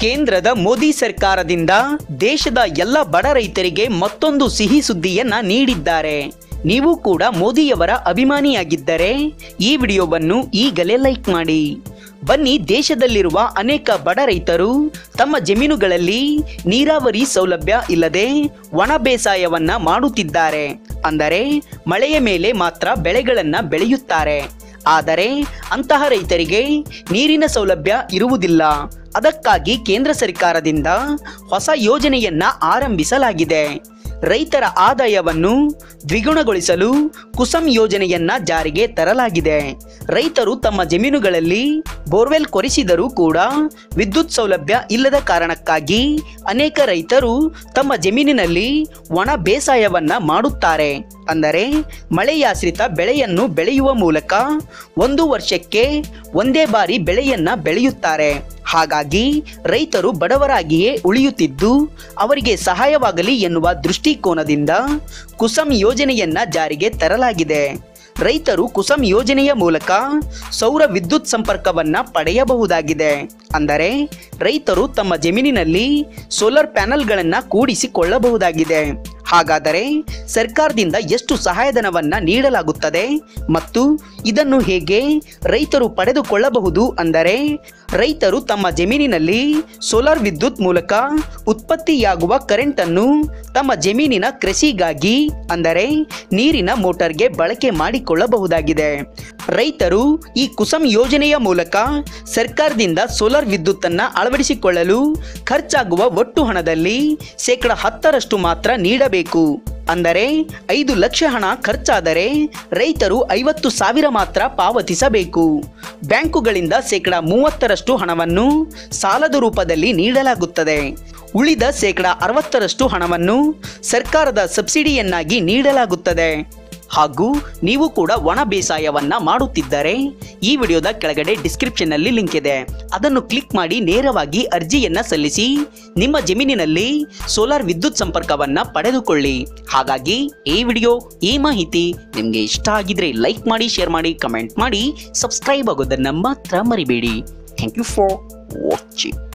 ಕೇಂದ್ರದ ಮೋದಿ ಸರ್ಕಾರದಿಂದ ದೇಶದ ಎಲ್ಲ ಬಡ ರೈತರಿಗೆ ಮತ್ತೊಂದು ಸಿಹಿ ಸುದ್ದಿಯನ್ನ ನೀಡಿದ್ದಾರೆ ನೀವು ಕೂಡ ಮೋದಿಯವರ ಅಭಿಮಾನಿಯಾಗಿದ್ದರೆ ಈ ವಿಡಿಯೋವನ್ನು ಈಗಲೇ ಲೈಕ್ ಮಾಡಿ ಬನ್ನಿ ದೇಶದಲ್ಲಿರುವ ಅನೇಕ ಬಡ ರೈತರು ತಮ್ಮ ಜಮೀನುಗಳಲ್ಲಿ ನೀರಾವರಿ ಸೌಲಭ್ಯ ಇಲ್ಲದೆ ಒಣ ಬೇಸಾಯವನ್ನ ಮಾಡುತ್ತಿದ್ದಾರೆ ಅಂದರೆ ಮಳೆಯ ಮೇಲೆ ಮಾತ್ರ ಬೆಳೆಗಳನ್ನ ಬೆಳೆಯುತ್ತಾರೆ ಆದರೆ ಅಂತಹ ರೈತರಿಗೆ ನೀರಿನ ಸೌಲಭ್ಯ ಇರುವುದಿಲ್ಲ ಅದಕ್ಕಾಗಿ ಕೇಂದ್ರ ಸರ್ಕಾರದಿಂದ ಹೊಸ ಯೋಜನೆಯನ್ನ ಆರಂಭಿಸಲಾಗಿದೆ ರೈತರ ಆದಾಯವನ್ನು ದ್ವಿಗುಣಗೊಳಿಸಲು ಕುಸಮ್ ಯೋಜನೆಯನ್ನ ಜಾರಿಗೆ ತರಲಾಗಿದೆ ರೈತರು ತಮ್ಮ ಜಮೀನುಗಳಲ್ಲಿ ಬೋರ್ವೆಲ್ ಕೊರೆಸಿದರೂ ಕೂಡ ವಿದ್ಯುತ್ ಸೌಲಭ್ಯ ಇಲ್ಲದ ಕಾರಣಕ್ಕಾಗಿ ಅನೇಕ ರೈತರು ತಮ್ಮ ಜಮೀನಿನಲ್ಲಿ ಒಣ ಬೇಸಾಯವನ್ನ ಮಾಡುತ್ತಾರೆ ಅಂದರೆ ಮಳೆಯಾಶ್ರಿತ ಬೆಳೆಯನ್ನು ಬೆಳೆಯುವ ಮೂಲಕ ಒಂದು ವರ್ಷಕ್ಕೆ ಒಂದೇ ಬಾರಿ ಬೆಳೆಯನ್ನ ಬೆಳೆಯುತ್ತಾರೆ ಹಾಗಾಗಿ ರೈತರು ಬಡವರಾಗಿಯೇ ಉಳಿಯುತ್ತಿದ್ದು ಅವರಿಗೆ ಸಹಾಯವಾಗಲಿ ಎನ್ನುವ ದೃಷ್ಟಿಕೋನದಿಂದ ಕುಸಮ್ ಯೋಜನೆಯನ್ನ ಜಾರಿಗೆ ತರಲಾಗಿದೆ ರೈತರು ಕುಸಮ್ ಯೋಜನೆಯ ಮೂಲಕ ಸೌರ ವಿದ್ಯುತ್ ಸಂಪರ್ಕವನ್ನ ಪಡೆಯಬಹುದಾಗಿದೆ ಅಂದರೆ ರೈತರು ತಮ್ಮ ಜಮೀನಿನಲ್ಲಿ ಸೋಲಾರ್ ಪ್ಯಾನೆಲ್ಗಳನ್ನ ಕೂಡಿಸಿಕೊಳ್ಳಬಹುದಾಗಿದೆ ಹಾಗಾದರೆ ಸರ್ಕಾರದಿಂದ ಎಷ್ಟು ಸಹಾಯಧನವನ್ನ ನೀಡಲಾಗುತ್ತದೆ ಮತ್ತು ಇದನ್ನು ಹೇಗೆ ರೈತರು ಪಡೆದುಕೊಳ್ಳಬಹುದು ಅಂದರೆ ರೈತರು ತಮ್ಮ ಜಮೀನಿನಲ್ಲಿ ಸೋಲಾರ್ ವಿದ್ಯುತ್ ಮೂಲಕ ಉತ್ಪತ್ತಿಯಾಗುವ ಕರೆಂಟ್ ಅನ್ನು ತಮ್ಮ ಜಮೀನಿನ ಕೃಷಿಗಾಗಿ ಅಂದರೆ ನೀರಿನ ಮೋಟಾರ್ಗೆ ಬಳಕೆ ಮಾಡಿಕೊಳ್ಳಬಹುದಾಗಿದೆ ರೈತರು ಈ ಕುಸಮ್ ಯೋಜನೆಯ ಮೂಲಕ ಸರ್ಕಾರದಿಂದ ಸೋಲಾರ್ ವಿದ್ಯುತ್ತನ್ನ ಅಳವಡಿಸಿಕೊಳ್ಳಲು ಖರ್ಚಾಗುವ ಒಟ್ಟು ಹಣದಲ್ಲಿ ಶೇಕಡ ಹತ್ತರಷ್ಟು ಮಾತ್ರ ನೀಡಬೇಕು ಅಂದರೆ ಐದು ಲಕ್ಷ ಹಣ ಖರ್ಚಾದರೆ ರೈತರು ಐವತ್ತು ಸಾವಿರ ಮಾತ್ರ ಪಾವತಿಸಬೇಕು ಬ್ಯಾಂಕುಗಳಿಂದ ಶೇಕಡ ಮೂವತ್ತರಷ್ಟು ಹಣವನ್ನು ಸಾಲದ ರೂಪದಲ್ಲಿ ನೀಡಲಾಗುತ್ತದೆ ಉಳಿದ ಶೇಕಡ ಅರವತ್ತರಷ್ಟು ಹಣವನ್ನು ಸರ್ಕಾರದ ಸಬ್ಸಿಡಿಯನ್ನಾಗಿ ನೀಡಲಾಗುತ್ತದೆ ಹಾಗೂ ನೀವು ಕೂಡ ಒಣ ಬೇಸಾಯವನ್ನ ಮಾಡುತ್ತಿದ್ದರೆ ಈ ವಿಡಿಯೋದ ಕೆಳಗಡೆ ಡಿಸ್ಕ್ರಿಪ್ಷನ್ನಲ್ಲಿ ಲಿಂಕ್ ಇದೆ ಅದನ್ನು ಕ್ಲಿಕ್ ಮಾಡಿ ನೇರವಾಗಿ ಅರ್ಜಿಯನ್ನ ಸಲ್ಲಿಸಿ ನಿಮ್ಮ ಜಮೀನಿನಲ್ಲಿ ಸೋಲಾರ್ ವಿದ್ಯುತ್ ಸಂಪರ್ಕವನ್ನ ಪಡೆದುಕೊಳ್ಳಿ ಹಾಗಾಗಿ ಈ ವಿಡಿಯೋ ಈ ಮಾಹಿತಿ ನಿಮಗೆ ಇಷ್ಟ ಆಗಿದ್ರೆ ಲೈಕ್ ಮಾಡಿ ಶೇರ್ ಮಾಡಿ ಕಮೆಂಟ್ ಮಾಡಿ ಸಬ್ಸ್ಕ್ರೈಬ್ ಆಗೋದನ್ನ ಮಾತ್ರ ಮರಿಬೇಡಿ ಥ್ಯಾಂಕ್ ಯು ಫಾರ್ ವಾಚಿಂಗ್